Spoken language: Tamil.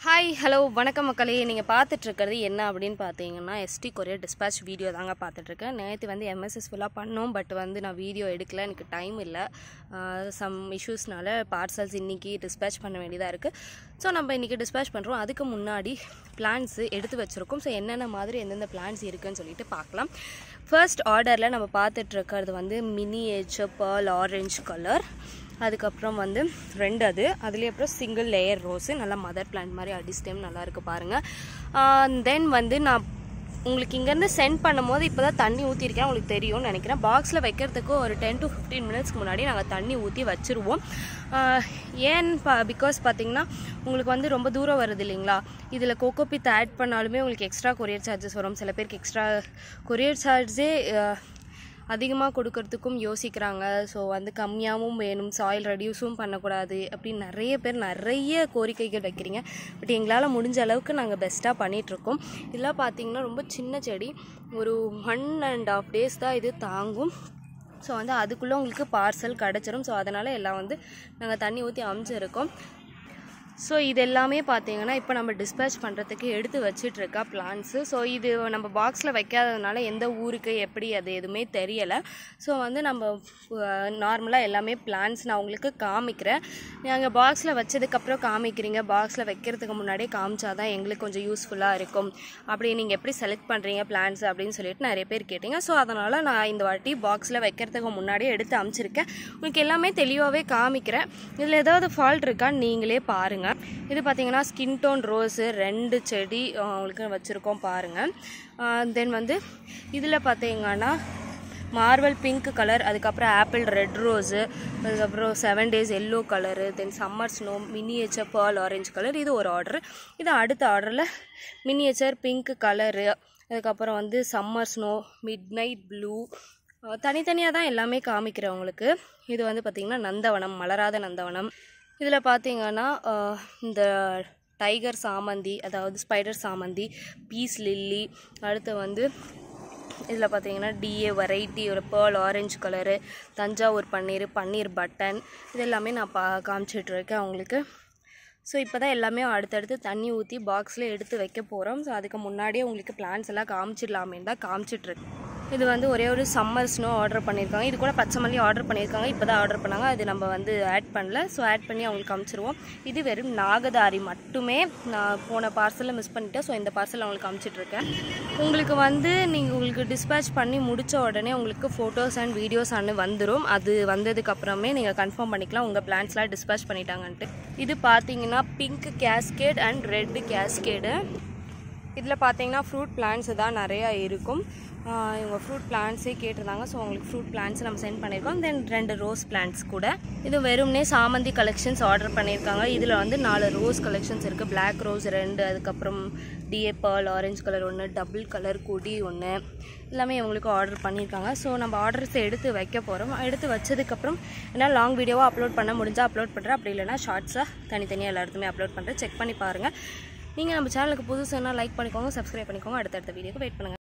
ஹாய் ஹலோ வணக்கம் மக்களே நீங்கள் பார்த்துட்ருக்கிறது என்ன அப்படின்னு பார்த்தீங்கன்னா எஸ்டி கொரியர் டிஸ்பேச் வீடியோ தாங்க பார்த்துட்ருக்கேன் நேற்று வந்து எம்எஸ்எஸ் ஃபுல்லாக பண்ணோம் பட் வந்து நான் வீடியோ எடுக்கல எனக்கு டைம் இல்லை சம் இஷ்யூஸ்னால பார்சல்ஸ் இன்றைக்கி டிஸ்பேச் பண்ண வேண்டியதாக இருக்குது ஸோ நம்ம இன்றைக்கி டிஸ்பேச் பண்ணுறோம் அதுக்கு முன்னாடி பிளான்ஸு எடுத்து வச்சுருக்கோம் ஸோ என்னென்ன மாதிரி எந்தெந்த பிளான்ஸ் இருக்குன்னு சொல்லிட்டு பார்க்கலாம் ஃபர்ஸ்ட் ஆர்டரில் நம்ம பார்த்துட்ருக்கிறது வந்து மினி ஏச்ச பேர்ல் ஆரஞ்சு கலர் அதுக்கப்புறம் வந்து ரெண்டு அது அதுலேயே அப்புறம் சிங்கிள் லேயர் ரோஸு நல்லா மதர் பிளான்ட் மாதிரி அடிஸ்டேம் நல்லா இருக்குது பாருங்கள் தென் வந்து நான் உங்களுக்கு இங்கேருந்து சென்ட் பண்ணும்போது இப்போ தான் தண்ணி ஊற்றிருக்கேன் உங்களுக்கு தெரியும்னு நினைக்கிறேன் பாக்ஸில் வைக்கிறதுக்கு ஒரு டென் டு ஃபிஃப்டீன் மினிட்ஸ்க்கு முன்னாடி நாங்கள் தண்ணி ஊற்றி வச்சுருவோம் ஆஹ் ஏன் பா பிகாஸ் பார்த்தீங்கன்னா உங்களுக்கு வந்து ரொம்ப தூரம் வருது இல்லைங்களா இதில் கோகோபித் ஆட் பண்ணாலுமே உங்களுக்கு எக்ஸ்ட்ரா கொரியர் சார்ஜஸ் வரும் சில பேருக்கு எக்ஸ்ட்ரா கொரியர் சார்ஜே அதிகமாக கொடுக்கறதுக்கும் யோசிக்கிறாங்க ஸோ வந்து கம்மியாகவும் வேணும் சாயில் ரெடியூஸும் பண்ணக்கூடாது அப்படின்னு நிறைய பேர் நிறைய கோரிக்கைகள் வைக்கிறீங்க பட் எங்களால் முடிஞ்ச அளவுக்கு நாங்கள் பெஸ்ட்டாக பண்ணிகிட்ருக்கோம் இதெல்லாம் பார்த்தீங்கன்னா ரொம்ப சின்ன செடி ஒரு ஒன் அண்ட் ஆஃப் டேஸ் தான் இது தாங்கும் ஸோ வந்து அதுக்குள்ளே உங்களுக்கு பார்சல் கிடச்சிரும் ஸோ அதனால் எல்லாம் வந்து நாங்கள் தண்ணி ஊற்றி அமைச்சிருக்கோம் ஸோ இது எல்லாமே பார்த்தீங்கன்னா இப்போ நம்ம டிஸ்பேச் பண்ணுறதுக்கு எடுத்து வச்சிட்டு இருக்கா பிளான்ஸு ஸோ இது நம்ம பாக்ஸில் வைக்காததுனால எந்த ஊருக்கு எப்படி அது எதுவுமே தெரியலை ஸோ வந்து நம்ம நார்மலாக எல்லாமே பிளான்ஸ் நான் உங்களுக்கு காமிக்கிறேன் நாங்கள் பாக்ஸில் வச்சதுக்கப்புறம் காமிக்கிறீங்க பாக்ஸில் வைக்கிறதுக்கு முன்னாடியே காமிச்சா தான் எங்களுக்கு கொஞ்சம் யூஸ்ஃபுல்லாக இருக்கும் அப்படி நீங்கள் எப்படி செலக்ட் பண்ணுறீங்க பிளான்ஸ் அப்படின்னு சொல்லிட்டு நிறைய பேர் கேட்டீங்க ஸோ அதனால் நான் இந்த வாட்டி பாக்ஸில் வைக்கிறதுக்கு முன்னாடியே எடுத்து அமைச்சிருக்கேன் உங்களுக்கு எல்லாமே தெளிவாகவே காமிக்கிறேன் இதில் ஏதாவது ஃபால்ட் இருக்கான்னு நீங்களே பாருங்கள் இது பார்த்தீங்கன்னா ஸ்கின் டோன் ரோஸு ரெண்டு செடி அஹ், உங்களுக்கு வச்சுருக்கோம் பாருங்கள் தென் வந்து இதில் பார்த்தீங்கன்னா மார்வல் பிங்க் கலர் அதுக்கப்புறம் ஆப்பிள் ரெட் ரோஸு அதுக்கப்புறம் seven days yellow colour then summer snow miniature pearl orange colour இது ஒரு ஆர்டர் இது அடுத்த ஆர்டரில் மினியேச்சர் பிங்க் கலரு அதுக்கப்புறம் வந்து summer snow midnight blue தனித்தனியாக தான் எல்லாமே காமிக்கிறேன் உங்களுக்கு இது வந்து பார்த்திங்கன்னா நந்தவனம் மலராத நந்தவனம் இதில் பார்த்தீங்கன்னா அஹ், இந்த டைகர் சாமந்தி அதாவது ஸ்பைடர் சாமந்தி பீஸ் லில்லி அடுத்து வந்து இதில் பார்த்தீங்கன்னா டிஏ வெரைட்டி ஒரு பேர்ல் ஆரஞ்சு கலரு தஞ்சாவூர் பன்னீர் பன்னீர் பட்டன் இது எல்லாமே நான் பா காமிச்சிட்டு இருக்கேன் உங்களுக்கு ஸோ இப்போ தான் எல்லாமே அடுத்தடுத்து தண்ணி ஊற்றி பாக்ஸில் எடுத்து வைக்க போகிறோம் ஸோ அதுக்கு முன்னாடியே உங்களுக்கு பிளான்ஸ் எல்லாம் காமிச்சிடலாமே தான் காமிச்சிட்ருக்கு இது வந்து ஒரே ஒரு சம்மர் ஸ்னோ ஆர்டர் பண்ணியிருக்காங்க இது கூட பச்சை மல்லி ஆர்டர் பண்ணியிருக்காங்க இப்போ தான் ஆர்டர் பண்ணாங்க அது நம்ம வந்து ஆட் பண்ணல ஸோ ஆட் பண்ணி அவங்களுக்கு காமிச்சிருவோம் இது வெறும் நாகதாரி மட்டுமே நான் போன பார்சலில் மிஸ் பண்ணிட்டேன் ஸோ இந்த பார்சல் அவங்களுக்கு காமிச்சிட்ருக்கேன் உங்களுக்கு வந்து நீங்கள் உங்களுக்கு டிஸ்பேச் பண்ணி முடித்த உடனே உங்களுக்கு ஃபோட்டோஸ் அண்ட் வீடியோஸ் அனு வந்துடும் அது வந்ததுக்கு அப்புறமே நீங்கள் கன்ஃபார்ம் பண்ணிக்கலாம் உங்கள் பிளான்ஸ்லாம் டிஸ்பேச் பண்ணிட்டாங்கன்ட்டு இது பார்த்தீங்கன்னா pink cascade and red cascade இதில் பார்த்தீங்கன்னா ஃப்ரூட் பிளான்ஸ் தான் நிறையா இருக்கும் ஆஹ் இவங்க ஃப்ரூட் பிளான்ஸே கேட்டிருந்தாங்க ஸோ உங்களுக்கு ஃப்ரூட் பிளான்ஸ் நம்ம சென்ட் பண்ணியிருக்கோம் தென் ரெண்டு ரோஸ் பிளான்ஸ் கூட இது வெறும்னே சாமந்தி கலெக்ஷன்ஸ் ஆர்டர் பண்ணியிருக்காங்க இதில் வந்து நாலு ரோஸ் கலெக்ஷன்ஸ் இருக்குது Black ரோஸ் ரெண்டு அதுக்கப்புறம் டிஏ பேர்ல் ஆரஞ்சு கலர் ஒன்று டபுள் கலர் கொடி ஒன்று எல்லாமே இவங்களுக்கு ஆர்டர் பண்ணியிருக்காங்க ஸோ நம்ம ஆர்டர்ஸ் எடுத்து வைக்க போகிறோம் எடுத்து வச்சதுக்கப்புறம் ஏன்னா லாங் வீடியோவாக அப்லோட் பண்ண முடிஞ்சால் அப்லோட் பண்ணுறேன் அப்படி இல்லைனா ஷார்ட்ஸாக தனித்தனியாக எல்லா இடத்துமே அப்லோட் பண்ணுறேன் செக் பண்ணி பாருங்கள் நீங்கள் நம்ம சேனலுக்கு புதுசுன்னா லைக் பண்ணிக்கோங்க சப்ஸ்கிரைப் பண்ணிக்கோங்க அடுத்தடுத்த வீடியோக்கு வெயிட் பண்ணுங்கள்